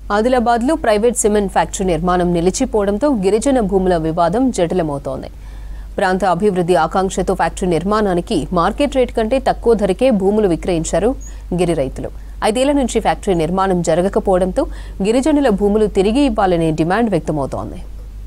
ఆదిలాబాద్లో private cement factory నిర్మాణం నిలిచిపోవడంతో గిరిజన భూముల వివాదం జటిలమవుతోంది ప్రాంత అభివృద్ధి ఆకాంక్షతో ఫ్యాక్టరీ నిర్మాణానికి మార్కెట్ రేట్ కంటే తక్కువ ధరకే భూములు విక్రయించారు గిరి రైతులు ఐదేళ్ల నుంచి ఫ్యాక్టరీ నిర్మాణం జరగకపోవడంతో గిరిజనుల భూములు తిరిగి ఇవ్వాలనే డిమాండ్ వ్యక్తమవుతోంది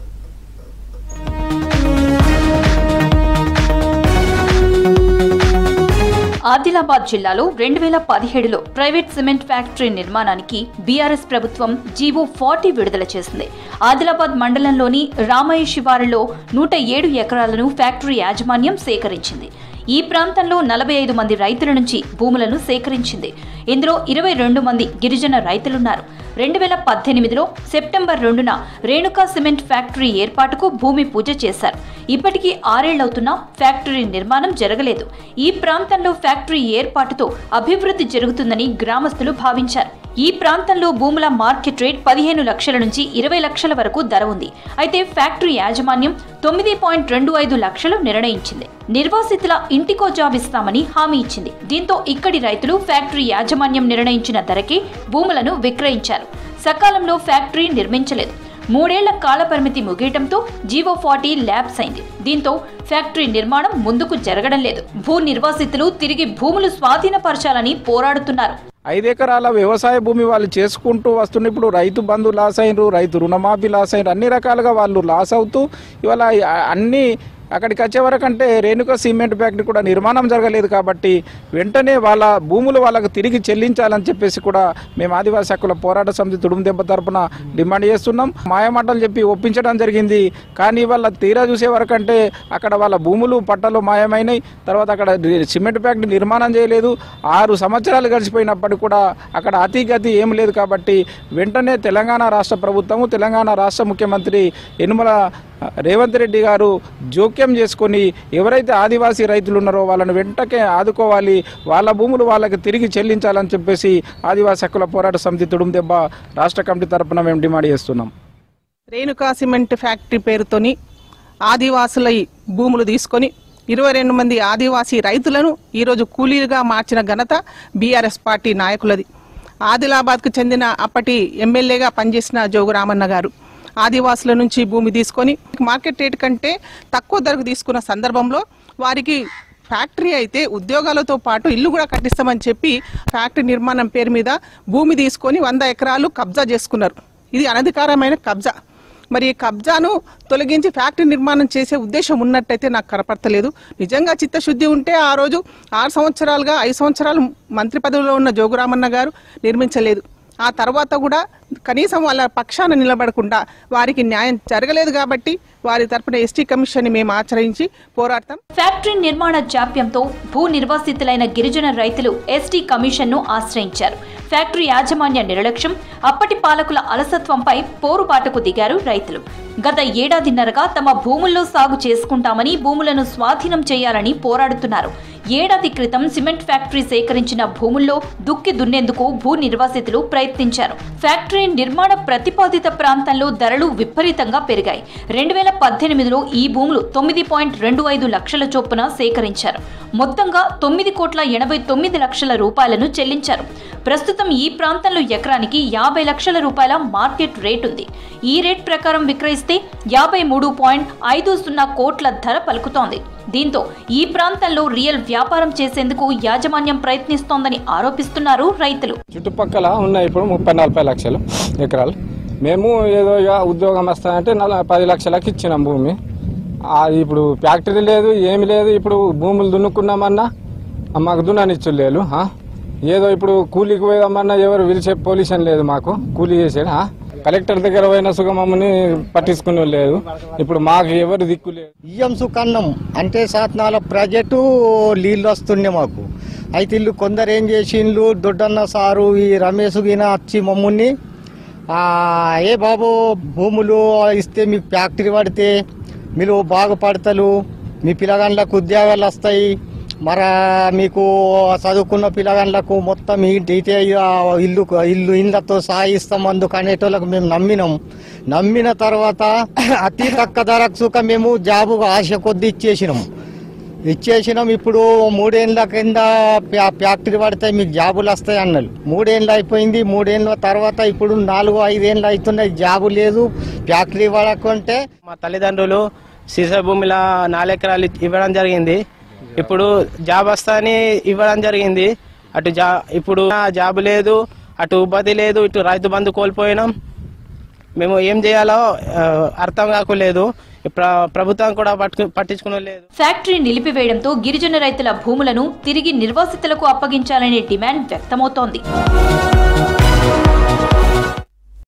ఆదిలాబాద్ జిల్లాలో రెండు వేల పదిహేడులో ప్రైవేట్ సిమెంట్ ఫ్యాక్టరీ నిర్మాణానికి బీఆర్ఎస్ ప్రభుత్వం జీవో ఫార్టీ విడుదల చేసింది ఆదిలాబాద్ మండలంలోని రామయ్య శివారులో నూట ఏడు ఎకరాలను ఫ్యాక్టరీ యాజమాన్యం సేకరించింది ఈ ప్రాంతంలో నలభై ఐదు మంది రైతుల నుంచి భూములను సేకరించింది ఇందులో ఇరవై రెండు మంది గిరిజన రైతులున్నారు రెండు వేల పద్దెనిమిదిలో సెప్టెంబర్ రెండున రేణుకా సిమెంట్ ఫ్యాక్టరీ ఏర్పాటుకు భూమి పూజ చేశారు ఇప్పటికీ ఆరేళ్లవుతున్నా ఫ్యాక్టరీ నిర్మాణం జరగలేదు ఈ ప్రాంతంలో ఫ్యాక్టరీ ఏర్పాటుతో అభివృద్ధి జరుగుతుందని గ్రామస్తులు భావించారు ఈ ప్రాంతంలో భూముల మార్కెట్ రేట్ పదిహేను లక్షల నుంచి ఇరవై లక్షల వరకు ధర ఉంది అయితే ఫ్యాక్టరీ యాజమాన్యం తొమ్మిది పాయింట్ రెండు ఐదు లక్షలు నిర్ణయించింది నిర్వాసితుల ఇంటికో జాబ్ ఇస్తామని హామీ ఇచ్చింది దీంతో ఇక్కడి రైతులు ఫ్యాక్టరీ యాజమాన్యం నిర్ణయించిన ధరకే భూములను విక్రయించారు సకాలంలో ఫ్యాక్టరీ నిర్మించలేదు మూడేళ్ల కాల పరిమితి ముగియటంతో జీవో ఫార్టీ ల్యాబ్స్ అయింది దీంతో ఫ్యాక్టరీ నిర్మాణం ముందుకు జరగడం లేదు భూ నిర్వాసితులు తిరిగి భూములు స్వాధీనపరచాలని పోరాడుతున్నారు ఐదు ఎకరాల వ్యవసాయ భూమి వాళ్ళు చేసుకుంటూ వస్తున్న ఇప్పుడు రైతు బంధు లాస్ అయినరు రైతు రుణమాఫీ లాస్ అయినరు అన్ని రకాలుగా వాళ్ళు లాస్ అవుతూ ఇవాళ అన్ని అక్కడికి వచ్చే వరకు అంటే రేణుక సిమెంట్ ఫ్యాక్టరీ కూడా నిర్మాణం జరగలేదు కాబట్టి వెంటనే వాళ్ళ భూములు వాళ్ళకు తిరిగి చెల్లించాలని చెప్పేసి కూడా మేము ఆదివాసీ హక్కుల పోరాట సమితి తుడుము దెబ్బ తరపున డిమాండ్ చేస్తున్నాం మాయమాటలు చెప్పి ఒప్పించడం జరిగింది కానీ వాళ్ళ తీరా చూసే వరకు అంటే అక్కడ వాళ్ళ భూములు పట్టలు మాయమైనాయి తర్వాత అక్కడ సిమెంట్ ఫ్యాక్టరీ నిర్మాణం చేయలేదు ఆరు సంవత్సరాలు గడిచిపోయినప్పటికీ కూడా అక్కడ అతి గతి ఏం లేదు కాబట్టి వెంటనే తెలంగాణ రాష్ట్ర ప్రభుత్వము తెలంగాణ రాష్ట్ర ముఖ్యమంత్రి యనుమల రేవంత్ రెడ్డి గారు జోక్యం చేసుకొని ఎవరైతే ఆదివాసీ రైతులు ఉన్నారో వాళ్ళని వెంటనే ఆదుకోవాలి వాళ్ళ భూములు వాళ్ళకి తిరిగి చెల్లించాలని చెప్పేసి ఆదివాసీ హక్కుల పోరాట సమితి తుడుం దెబ్బ రాష్ట్ర కమిటీ తరపున మేము డిమాండ్ చేస్తున్నాం రేణుకా సిమెంట్ ఫ్యాక్టరీ పేరుతోని ఆదివాసుల భూములు తీసుకొని ఇరవై రెండు మంది ఆదివాసీ రైతులను ఈరోజు కూలీలుగా మార్చిన ఘనత బీఆర్ఎస్ పార్టీ నాయకులది ఆదిలాబాద్కు చెందిన అప్పటి ఎమ్మెల్యేగా పనిచేసిన జోగురామన్న గారు ఆదివాసుల నుంచి భూమి తీసుకొని మార్కెట్ రేట్ కంటే తక్కువ ధరకు తీసుకున్న సందర్భంలో వారికి ఫ్యాక్టరీ అయితే ఉద్యోగాలతో పాటు ఇల్లు కూడా కట్టిస్తామని చెప్పి ఫ్యాక్టరీ నిర్మాణం పేరు మీద భూమి తీసుకొని వంద ఎకరాలు కబ్జా చేసుకున్నారు ఇది అనధికారమైన కబ్జా మరి ఈ కబ్జాను తొలగించి ఫ్యాక్టరీ నిర్మాణం చేసే ఉద్దేశం ఉన్నట్టయితే నాకు కనపడతలేదు నిజంగా చిత్తశుద్ధి ఉంటే ఆ రోజు ఆరు సంవత్సరాలుగా ఐదు సంవత్సరాలు మంత్రి పదవిలో ఉన్న జోగురామన్న గారు నిర్మించలేదు ఆ తర్వాత కూడా కనీసం వాళ్ళ పక్షాన నిలబడకుండా వారికి న్యాయం జరగలేదు కాబట్టి వారి తరపున ఎస్టీ కమిషన్ మేము ఆచరించి పోరాడతాం ఫ్యాక్టరీ నిర్మాణ జాప్యంతో భూ నిర్వాసితులైన గిరిజన రైతులు ఎస్టీ కమిషన్ను ఆశ్రయించారు ఫ్యాక్టరీ యాజమాన్య నిర్లక్ష్యం అప్పటి పాలకుల అలసత్వంపై పోరుబాటుకు దిగారు రైతులు గత ఏడాదిన్నరగా తమ భూముల్లో సాగు చేసుకుంటామని భూములను స్వాధీనం చేయాలని పోరాడుతున్నారు ఏడాది క్రితం సిమెంట్ ఫ్యాక్టరీ సేకరించిన భూముల్లో దుక్కి దున్నేందుకు భూ నిర్వాసితులు ప్రయత్నించారు ఫ్యాక్టరీ నిర్మాణ ప్రతిపాదిత ప్రాంతంలో ధరలు విపరీతంగా పెరిగాయి రెండు వేల పద్దెనిమిదిలో ఈ భూములు తొమ్మిది పాయింట్ రెండు ఐదు లక్షల చొప్పున సేకరించారు మొత్తంగా తొమ్మిది కోట్ల ఎనభై తొమ్మిది లక్షల రూపాయలను చెల్లించారు ప్రస్తుతం ఈ ప్రాంతంలో ఎకరానికి యాభై లక్షల రూపాయల మార్కెట్ రేట్ ఉంది ఈ రేట్ ప్రకారం విక్రయిస్తే యాభై మూడు పాయింట్ ఐదు సున్నా కోట్ల ధర పలుకుతోంది దీంతో ఈ ప్రాంతంలో రియల్ వ్యాపారం చేసేందుకు యాజమాన్యం ప్రయత్నిస్తోందని ఆరోపిస్తున్నారు రైతులు చుట్టుపక్కల ఉన్నాయి ఇప్పుడు ముప్పై నలభై లక్షలు ఎకరాలు మేము ఏదో ఇక ఉద్యోగం వస్తాయంటే నల పది లక్షలకి ఇచ్చినాం భూమి అది ఇప్పుడు ఫ్యాక్టరీ లేదు ఏమి లేదు ఇప్పుడు భూములు దున్నుకున్నామన్నా మాకు దున్ననిచ్చు లేదు ఆ? ఏదో ఇప్పుడు కూలీకి పోదామన్నా ఎవరు పిలిచే పొల్యూషన్ లేదు మాకు కూలీ చేసేది ఆ? కలెక్టర్ దగ్గర పోయిన సుగమమ్మని పట్టించుకునే లేదు ఇప్పుడు మాకు ఎవరు దిక్కు లేదు ఇయ్యం సుకన్నం అంటే సాత్నాల ప్రాజెక్టు నీళ్ళు వస్తుండే మాకు అయితే ఇల్లు కొందరు ఏం చేసిండ్లు దొడ్డన్న సారు ఈ రమేష్ గిన వచ్చి మమ్మల్ని ఆ, ఏ బాబు భూములు ఇస్తే మీకు ఫ్యాక్టరీ పడితే మీరు బాగుపడతలు మీ పిల్లగాండ్లకు ఉద్యోగాలు వస్తాయి మరి మీకు చదువుకున్న పిల్లగాండ్లకు మొత్తం ఇంటి ఇటే ఆ ఇల్లు ఇల్లు ఇళ్ళతో సాయిస్తాం అందుకు అనేటోళ్ళకు మేము నమ్మినాం నమ్మిన తర్వాత అతి తక్కువ ధరకు సుఖ మేము జాబు ఆశ కొద్ది ఇచ్చేసినాం ఇచ్చేసినాం ఇప్పుడు మూడేళ్ళ కింద ఫ్యా- ఫ్యాక్టరీ పడితే మీకు జాబులు వస్తాయి అన్నారు మూడేళ్ళు అయిపోయింది మూడేళ్ళ తర్వాత ఇప్పుడు నాలుగు ఐదేళ్ళు అవుతున్నాయి జాబు లేదు ఫ్యాక్టరీ పడకుంటే మా తల్లిదండ్రులు సీసా భూమిలో నాలుగు ఎకరాలు ఇవ్వడం జరిగింది ఇప్పుడు జాబ్ వస్తా అని ఇవ్వడం జరిగింది అటు జా ఇప్పుడు జాబ్ లేదు అటు ఉపాధి లేదు ఇటు రైతు బంధు కోల్పోయినాం మేము ఏం చేయాలో ఆ, అర్థం కాకలేదు ప్ర ప్రభుత్వం కూడా పట్టు పట్టించుకునే లేదు ఫ్యాక్టరీ నిలిపివేయడంతో గిరిజన రైతుల భూములను తిరిగి నిర్వాసితులకు అప్పగించాలనే డిమాండ్ వ్యక్తమవుతోంది